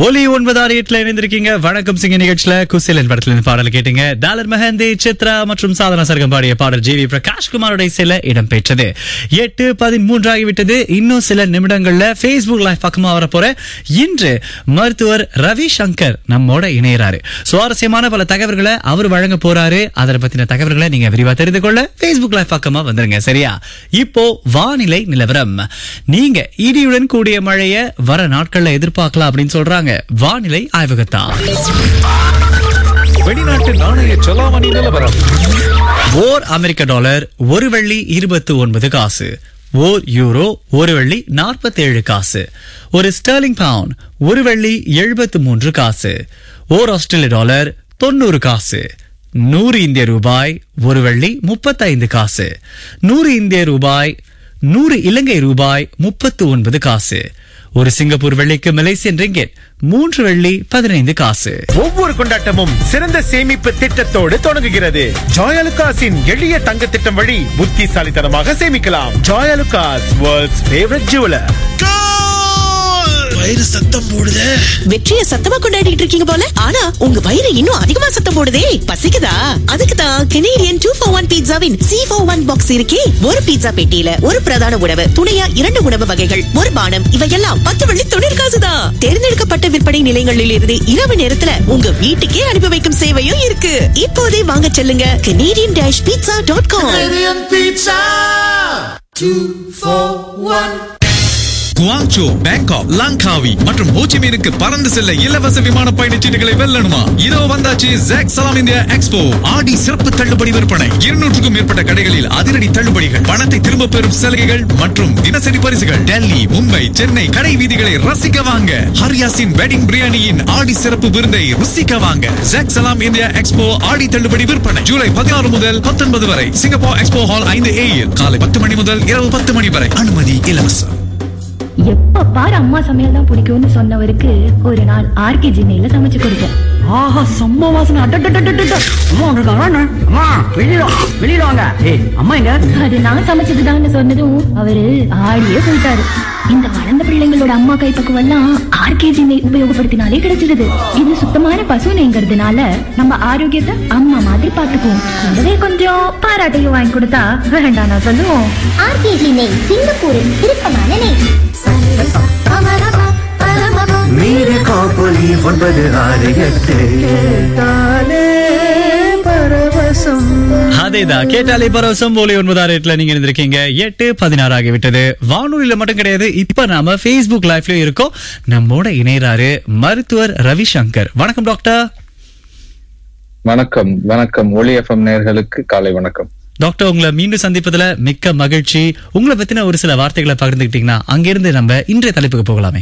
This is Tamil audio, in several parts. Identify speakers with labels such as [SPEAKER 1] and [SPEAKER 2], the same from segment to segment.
[SPEAKER 1] ஒலி ஒன்பது ஆறு எட்டுல இணைந்திருக்கீங்க வணக்கம் சிங்க நிகழ்ச்சியில குசிலன் படத்துல இருந்து பாடல் கேட்டீங்க டாலர் மெஹந்தி சித்ரா மற்றும் சாதனா சர்க்கம் பாடிய பாடல் ஜி வி பிரகாஷ் குமாரோட சில இடம்பெற்றது எட்டு பதிமூன்று ஆகிவிட்டது இன்னும் சில நிமிடங்கள்ல Facebook லைவ் பக்கமா வரப்போற இன்று மருத்துவர் ரவி சங்கர் நம்மோட இணையறாரு சுவாரஸ்யமான பல தகவல்களை அவர் வழங்க போறாரு அதை பத்தின தகவல்களை நீங்க விரிவா தெரிந்து கொள்ள Facebook லைவ் பக்கமா வந்துருங்க சரியா இப்போ வானிலை நிலவரம் நீங்க இடியுடன் கூடிய மழைய வர நாட்கள்ல எதிர்பார்க்கலாம் அப்படின்னு சொல்றாங்க வானிலை ஆய்வகத்தான்
[SPEAKER 2] வெளிநாட்டு நாணய செலாவணி நிலவரம்
[SPEAKER 1] ஓர் அமெரிக்க டாலர் ஒரு வெள்ளி இருபத்தி ஒன்பது காசு ஓர் யூரோ ஒரு வெள்ளி நாற்பத்தி ஏழு காசு ஒரு ஸ்டெர்லிங் பவுண்ட் ஒரு வெள்ளி எழுபத்து மூன்று காசு ஓர் ஆஸ்திரேலிய டாலர் தொண்ணூறு காசு நூறு இந்திய ரூபாய் ஒரு வெள்ளி முப்பத்தைந்து காசு நூறு இந்திய ரூபாய் நூறு இலங்கை ரூபாய் முப்பத்து ஒன்பது காசு ஒரு சிங்கப்பூர் வெள்ளிக்கு மலேசியன் ரிங்கெட் மூன்று வெள்ளி பதினைந்து காசு
[SPEAKER 3] ஒவ்வொரு கொண்டாட்டமும் சிறந்த சேமிப்பு திட்டத்தோடு தொடங்குகிறது ஜாயலுகாஸின் எளிய தங்க திட்டம் வழி புத்திசாலித்தனமாக சேமிக்கலாம் ஜாயலுகாஸ் வேர்ல்ட்ஸ் ஃபேவரட் ஜுவலர்
[SPEAKER 4] வயிறு சத்தம் போடுதே
[SPEAKER 5] வெற்றிய சத்தமா கொண்டாடிட்டு இருக்கீங்க போல ஆனா உங்க வயிறு இன்னும் அதிகமா சத்தம் போடுதே பசிக்குதா அதுக்கு தான் கெனேடியன் டூ ஃபோர் ஒன் பீட்சாவின் சி ஃபோர் ஒன் பாக்ஸ் இருக்கே ஒரு பீட்சா பெட்டியில ஒரு பிரதான உணவு துணையா இரண்டு உணவு வகைகள் ஒரு பானம் இவையெல்லாம் பத்து வெள்ளி தொண்ணூறு காசு தான் தேர்ந்தெடுக்கப்பட்ட விற்பனை நிலையங்களில் இருந்து இரவு நேரத்துல உங்க வீட்டுக்கே அனுப்பி வைக்கும் சேவையும் இருக்கு இப்போதே வாங்க செல்லுங்க Canadian dash pizza dot com
[SPEAKER 2] Guangzhou Bangkok Langkawi மற்றும் ஹோச்சிமீனுக்கு பறந்து செல்ல இலவச விமான பயணச்சீட்டுகளை வெல்லணுமா இதோ வந்தாச்சு ஜாக் சலாம் இந்தியா எக்ஸ்போ ஆடி சிறப்பு தள்ளுபடி விற்பனை இருநூற்றுக்கும் மேற்பட்ட கடைகளில் அதிரடி தள்ளுபடிகள் பணத்தை திரும்ப பெறும் சலுகைகள் மற்றும் தினசரி பரிசுகள் டெல்லி மும்பை சென்னை கடை வீதிகளை ரசிக்க வாங்க ஹரியாசின் வெட்டிங் பிரியாணியின் ஆடி சிறப்பு விருந்தை ருசிக்க வாங்க ஜாக் சலாம் இந்தியா எக்ஸ்போ ஆடி தள்ளுபடி விற்பனை ஜூலை பதினாறு முதல் பத்தொன்பது வரை சிங்கப்பூர் எக்ஸ்போ ஹால் ஐந்து ஏயில் காலை பத்து மணி முதல் இரவு பத்து மணி வரை அனுமதி இலவசம்
[SPEAKER 6] எப்ப பாரு அம்மா சமையல் தான் பிடிக்கும்னு சொன்னவருக்கு ஒரு நாள் ஆர்கே ஜினையில சமைச்சு கொடுத்தேன்
[SPEAKER 7] ஆஹா செம்ம வாசனை அட்டட்டட்டட்டட்ட அம்மா வந்திருக்காங்க அண்ணா. அம்மா வெளியில வா, வெளியில வாங்க ஏய் அம்மா எங்க
[SPEAKER 6] அது நான் சமைச்சதுதான்னு சொன்னதும் அவரு ஆடியே போயிட்டாரு இந்த வளர்ந்த பிள்ளைங்களோட அம்மா கைப்பக்குவம் எல்லாம் ஆர்கேஜி நெய் உபயோகப்படுத்தினாலே கிடைச்சிடுது இது சுத்தமான பசு நெய்ங்கிறதுனால நம்ம ஆரோக்கியத்தை அம்மா மாதிரி பாத்துக்குவோம் கூடவே கொஞ்சம் பாராட்டையும் வாங்கி கொடுத்தா வேண்டாம் நான் சொல்லுவோம்
[SPEAKER 8] ஆர்கேஜி நெய் சிங்கப்பூரின் விருப்பமான நெய்
[SPEAKER 4] மீது காப்பொலி ஒன்பது ஆறு எட்டு பரவசம்
[SPEAKER 1] அதேதான் கேட்டாலே பரவசம் போலி ஒன்பதாறு எட்டுல நீங்க இருந்திருக்கீங்க எட்டு பதினாறு ஆகிவிட்டது வானொலியில மட்டும் கிடையாது இப்ப நாம Facebook லைவ்ல இருக்கோம் நம்மோட இணையறாரு மருத்துவர் ரவிசங்கர் வணக்கம் டாக்டர்
[SPEAKER 9] வணக்கம் வணக்கம் ஒளி எஃப்எம் நேர்களுக்கு காலை வணக்கம்
[SPEAKER 1] டாக்டர் உங்களை மீண்டும் சந்திப்பதுல மிக்க மகிழ்ச்சி உங்களை பத்தின ஒரு சில வார்த்தைகளை பகிர்ந்துக்கிட்டீங்கன்னா அங்கிருந்து நம்ம இன்றைய தலைப்புக்கு போகலாமே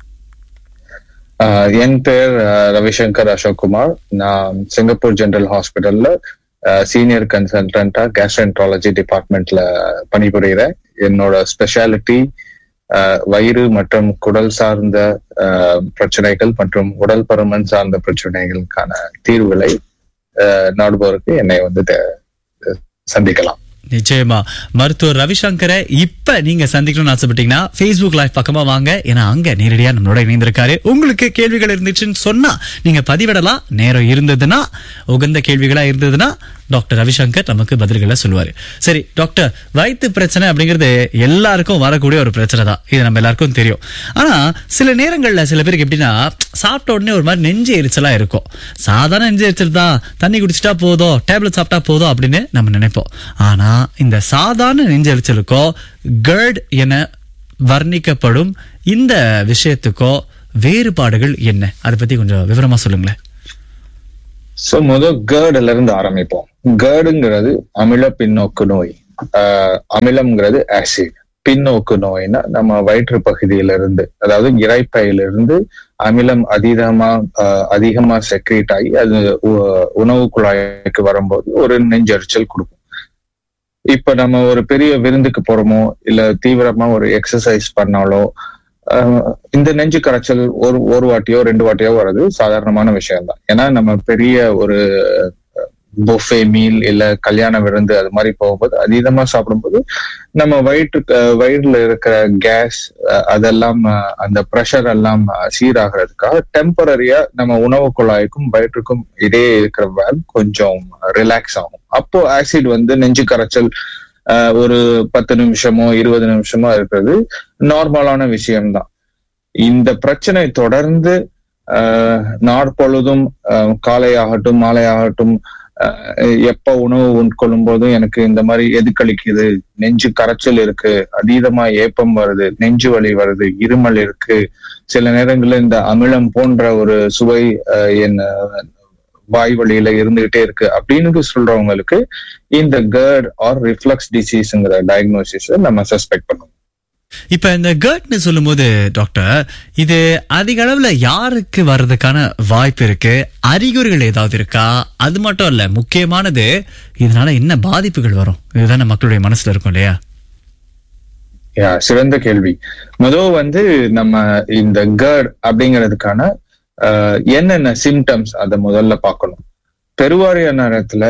[SPEAKER 9] ஆஹ் என் பேர் ஆஹ், ரவிசங்கர் அசோக்குமார் நான் சிங்கப்பூர் ஜெனரல் ஹாஸ்பிட்டல்ல சீனியர் கன்சல்டன்டா கேஸ்ட்ரென்ட்ராலஜி டிபார்ட்மெண்ட்ல பணிபுரிகிறேன் என்னோட ஸ்பெஷாலிட்டி வயிறு மற்றும் குடல் சார்ந்த ஆஹ், பிரச்சனைகள் மற்றும் உடல் பருமன் சார்ந்த பிரச்சனைகளுக்கான தீர்வுகளை ஆஹ், நாடுபவருக்கு என்னை வந்து தே- சந்திக்கலாம்
[SPEAKER 1] நிச்சயமா மருத்துவர் ரவிசங்கரை இப்ப நீங்க சந்திக்கணும்னு ஆசைப்பட்டீங்கன்னா Facebook லைவ் பக்கமா வாங்க ஏன்னா அங்க நேரடியா நம்மளோட இணைந்திருக்காரு உங்களுக்கு கேள்விகள் இருந்துச்சுன்னு சொன்னா நீங்க பதிவிடலாம் நேரம் இருந்ததுன்னா உகந்த கேள்விகளா இருந்ததுன்னா டாக்டர் ரவிசங்கர் நமக்கு பதில்களை சொல்லுவாரு சரி டாக்டர் வயிற்று பிரச்சனை அப்படிங்கிறது எல்லாருக்கும் வரக்கூடிய ஒரு பிரச்சனை தான் இது நம்ம எல்லாருக்கும் தெரியும் ஆனா சில நேரங்கள்ல சில பேருக்கு எப்படின்னா சாப்பிட்ட உடனே ஒரு மாதிரி நெஞ்சு எரிச்சலா இருக்கும் சாதாரண நெஞ்சு எரிச்சல் தான் தண்ணி குடிச்சிட்டா போதும் டேப்லெட் சாப்பிட்டா போதும் அப்படின்னு நம்ம நினைப்போம் ஆனா இந்த சாதாரண நெஞ்சு எரிச்சலுக்கோ கர்ட் என வர்ணிக்கப்படும் இந்த விஷயத்துக்கோ வேறுபாடுகள் என்ன அதை பத்தி கொஞ்சம் விவரமா சொல்லுங்களேன்
[SPEAKER 9] சோ முதல் கேர்டுல இருந்து ஆரம்பிப்போம் கேர்டுங்கிறது அமில பின்னோக்கு நோய் ஆஹ் அமிலம்ங்கிறது ஆசிட் பின்னோக்கு நோய்னா நம்ம வயிற்று பகுதியில இருந்து அதாவது இறைப்பையில இருந்து அமிலம் அதிகமா ஆஹ் அதிகமா செக்ரேட் ஆகி அது உ- உணவு குழாய்க்கு வரும்போது ஒரு நெஞ்சரிச்சல் கொடுக்கும் இப்ப நம்ம ஒரு பெரிய விருந்துக்கு போறோமோ இல்ல தீவிரமா ஒரு எக்ஸசைஸ் பண்ணாலோ ஆஹ் இந்த நெஞ்சு கரைச்சல் ஒரு ஒரு வாட்டியோ ரெண்டு வாட்டியோ வர்றது சாதாரணமான விஷயம் தான் ஏன்னா நம்ம பெரிய ஒரு பொஃபே மீல் இல்ல கல்யாண விருந்து அது மாதிரி போகும்போது அதீதமா சாப்பிடும்போது நம்ம வயிற்றுக்கு அஹ், வயிறுல இருக்கிற கேஸ் அதெல்லாம் அஹ், அந்த ப்ரெஷர் எல்லாம் அஹ், சீராகிறதுக்காக டெம்பரரியா நம்ம உணவு குழாய்க்கும் வயிற்றுக்கும் இடையே இருக்கிற வேல் கொஞ்சம் ரிலாக்ஸ் ஆகும் அப்போ ஆசிட் வந்து நெஞ்சு கரைச்சல் அஹ், ஒரு பத்து நிமிஷமோ இருபது நிமிஷமோ இருக்கிறது நார்மலான விஷயம்தான் இந்த பிரச்சனை தொடர்ந்து ஆஹ், நாட்பொழுதும் ஆஹ், காலை ஆகட்டும் மாலை ஆகட்டும் ஆஹ், எப்ப உணவு உட்கொள்ளும் போதும் எனக்கு இந்த மாதிரி எதுக்களிக்குது நெஞ்சு கரைச்சல் இருக்கு அதீதமா ஏப்பம் வருது நெஞ்சு வலி வருது இருமல் இருக்கு சில நேரங்கள்ல இந்த அமிலம் போன்ற ஒரு சுவை ஆஹ், என் ஆஹ், வாய் வழியில இருந்துகிட்டே இருக்கு அப்படின்னு சொல்றவங்களுக்கு இந்த கேர்ட் ஆர் ரிஃப்ளக்ஸ் டிசீஸ்ங்கிற டயக்னோசிஸ நம்ம சஸ்பெக்ட் பண்ணுவோம்
[SPEAKER 1] இப்ப இந்த கர்ட்னு சொல்லும்போது டாக்டர் இது அதிக அளவுல யாருக்கு வர்றதுக்கான வாய்ப்பு இருக்கு அறிகுறிகள் ஏதாவது இருக்கா அது மட்டும் இல்ல முக்கியமானது இதனால என்ன பாதிப்புகள் வரும் இதுதானே மக்களுடைய மனசுல இருக்கும் இல்லையா
[SPEAKER 9] யா சிறந்த கேள்வி முதல் வந்து நம்ம இந்த கேர்ட் அப்படிங்கிறதுக்கான ஆஹ், என்னென்ன சிம்டம்ஸ் அதை முதல்ல பார்க்கணும் பெருவாரியான நேரத்துல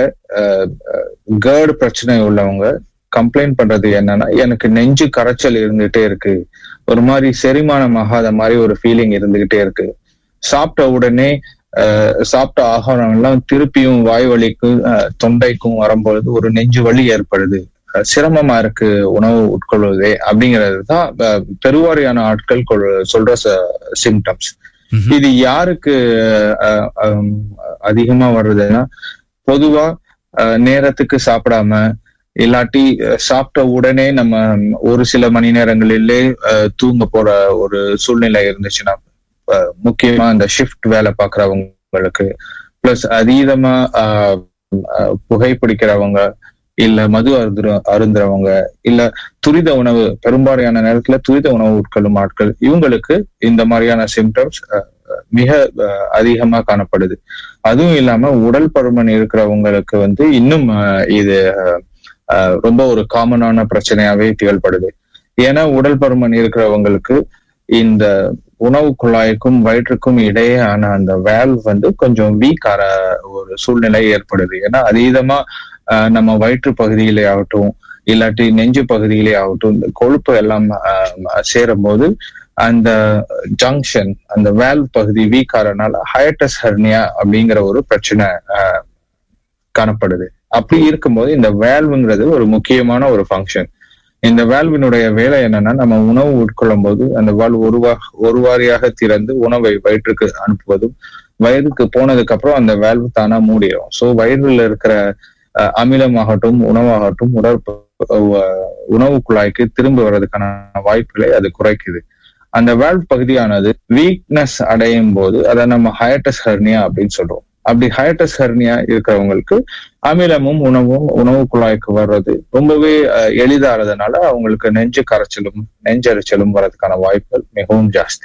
[SPEAKER 9] கேர்டு பிரச்சனை உள்ளவங்க கம்ப்ளைண்ட் பண்றது என்னன்னா எனக்கு நெஞ்சு கரைச்சல் இருந்துகிட்டே இருக்கு ஒரு மாதிரி செரிமானம் ஆகாத மாதிரி ஒரு ஃபீலிங் இருந்துகிட்டே இருக்கு சாப்பிட்ட உடனே ஆஹ், சாப்பிட்ட ஆகாரம் எல்லாம் திருப்பியும் வாய் வலிக்கும் ஆஹ், தொண்டைக்கும் வரும்பொழுது ஒரு நெஞ்சு வலி ஏற்படுது அஹ் சிரமமா இருக்கு உணவு உட்கொள்வதே அப்படிங்கிறது தான் அஹ், பெருவாரியான ஆட்கள் கொள்- சொல்ற சிம்டம்ஸ்
[SPEAKER 1] ம்ஹும்.
[SPEAKER 9] இது யாருக்கு அஹ், ஹம், அதிகமா வருதுன்னா பொதுவா அஹ், நேரத்துக்கு சாப்பிடாம இல்லாட்டி அஹ், சாப்பிட்ட உடனே நம்ம ஒரு சில மணி நேரங்களிலே அஹ், தூங்க போற ஒரு சூழ்நிலை இருந்துச்சுன்னா அஹ், முக்கியமா இந்த ஷிஃப்ட் வேலை பார்க்கறவங்களுக்கு பிளஸ் அதீதமா அஹ், அஹ், புகைப்பிடிக்கிறவங்க இல்ல மது அருந்துற அருந்துறவங்க இல்ல துரித உணவு பெரும்பாலான நேரத்துல துரித உணவு உட்கொள்ளும் ஆட்கள் இவங்களுக்கு இந்த மாதிரியான சிம்டம்ஸ் மிக அஹ், அதிகமா காணப்படுது அதுவும் இல்லாம உடல் பருமன் இருக்கிறவங்களுக்கு வந்து இன்னும் அஹ், இது அஹ், அஹ், ரொம்ப ஒரு காமனான பிரச்சனையாவே திகழ்படுது ஏன்னா உடல் பருமன் இருக்கிறவங்களுக்கு இந்த உணவு குழாய்க்கும் வயிற்றுக்கும் இடையேயான அந்த வேல்வ் வந்து கொஞ்சம் வீக் ஆற ஒரு சூழ்நிலை ஏற்படுது ஏன்னா அதீதமா ஆஹ், நம்ம வயிற்று பகுதியிலே ஆகட்டும் இல்லாட்டி நெஞ்சு பகுதியிலே ஆகட்டும் இந்த கொழுப்பு எல்லாம் சேரும் போது அந்த ஜங்ஷன் அந்த வேல்வ் பகுதி வீக் ஆறனால ஹயட்டஸ் ஹெர்னியா அப்படிங்கிற ஒரு பிரச்சனை ஆஹ், காணப்படுது அப்படி இருக்கும்போது இந்த வேல்வுங்கிறது ஒரு முக்கியமான ஒரு ஃபங்க்ஷன் இந்த வேல்வினுடைய வேலை என்னன்னா நம்ம உணவு உட்கொள்ளும் போது அந்த வால்வ் ஒரு வா ஒரு வாரியாக திறந்து உணவை வயிற்றுக்கு அனுப்புவதும் வயிறுக்கு போனதுக்கு அப்புறம் அந்த வேல்வு தானா மூடிடும் ஸோ வயிறுல இருக்கிற அஹ், அமிலமாகட்டும் உணவாகட்டும் உடற்ப அஹ், உணவு குழாய்க்கு திரும்ப வர்றதுக்கான வாய்ப்புகளை அது குறைக்குது அந்த வேல்வ் பகுதியானது வீக்னஸ் அடையும் போது அதை நம்ம ஹயட்டஸ் ஹெர்னியா அப்படின்னு சொல்றோம் அப்படி ஹயட்டஸ் ஹெர்னியா இருக்கிறவங்களுக்கு அமிலமும் உணவும் உணவு குழாய்க்கு வர்றது ரொம்பவே அஹ், எளிதானதுனால அவங்களுக்கு நெஞ்சு கரைச்சலும் நெஞ்சரிச்சலும் வர்றதுக்கான வாய்ப்புகள் மிகவும் ஜாஸ்தி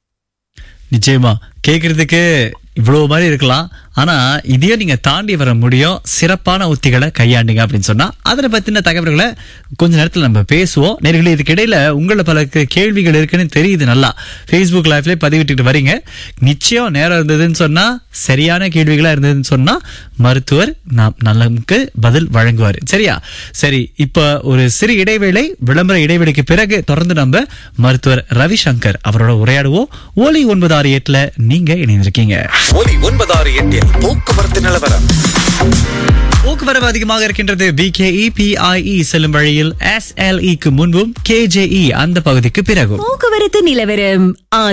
[SPEAKER 1] நிச்சயமா கேக்குறதுக்கு இவ்வளவு மாதிரி இருக்கலாம் ஆனா இதையும் நீங்க தாண்டி வர முடியும் சிறப்பான உத்திகளை கையாண்டுங்க அப்படின்னு சொன்னா அதை பத்தின தகவல்களை கொஞ்ச நேரத்துல நம்ம பேசுவோம் நேர்களே இதுக்கு இடையில உங்கள பல கே- கேள்விகள் இருக்குன்னு தெரியுது நல்லா Facebook லைவ்ல பதிவிட்டுட்டு வரீங்க நிச்சயம் நேரம் இருந்ததுன்னு சொன்னா சரியான கேள்விகளா இருந்ததுன்னு சொன்னா மருத்துவர் நாம் நமக்கு பதில் வழங்குவார் சரியா சரி இப்ப ஒரு சிறு இடைவேளை விளம்பர இடைவெளிக்கு பிறகு தொடர்ந்து நம்ம மருத்துவர் ரவிசங்கர் அவரோட உரையாடுவோம் ஒலி ஒன்பது ஆறு எட்டுல நீங்க இணைந்திருக்கீங்க
[SPEAKER 2] ஒலி ஒன்பதாறு எட்டில் போக்குவரத்து நிலவரம்
[SPEAKER 1] போக்குவரவு அதிகமாக இருக்கின்றது பிகேஇ பிஐஇ செல்லும் வழியில் எஸ்எல்இக்கு முன்பும் கேஜேஇ அந்த பகுதிக்கு பிறகும்
[SPEAKER 10] போக்குவரத்து நிலவரம்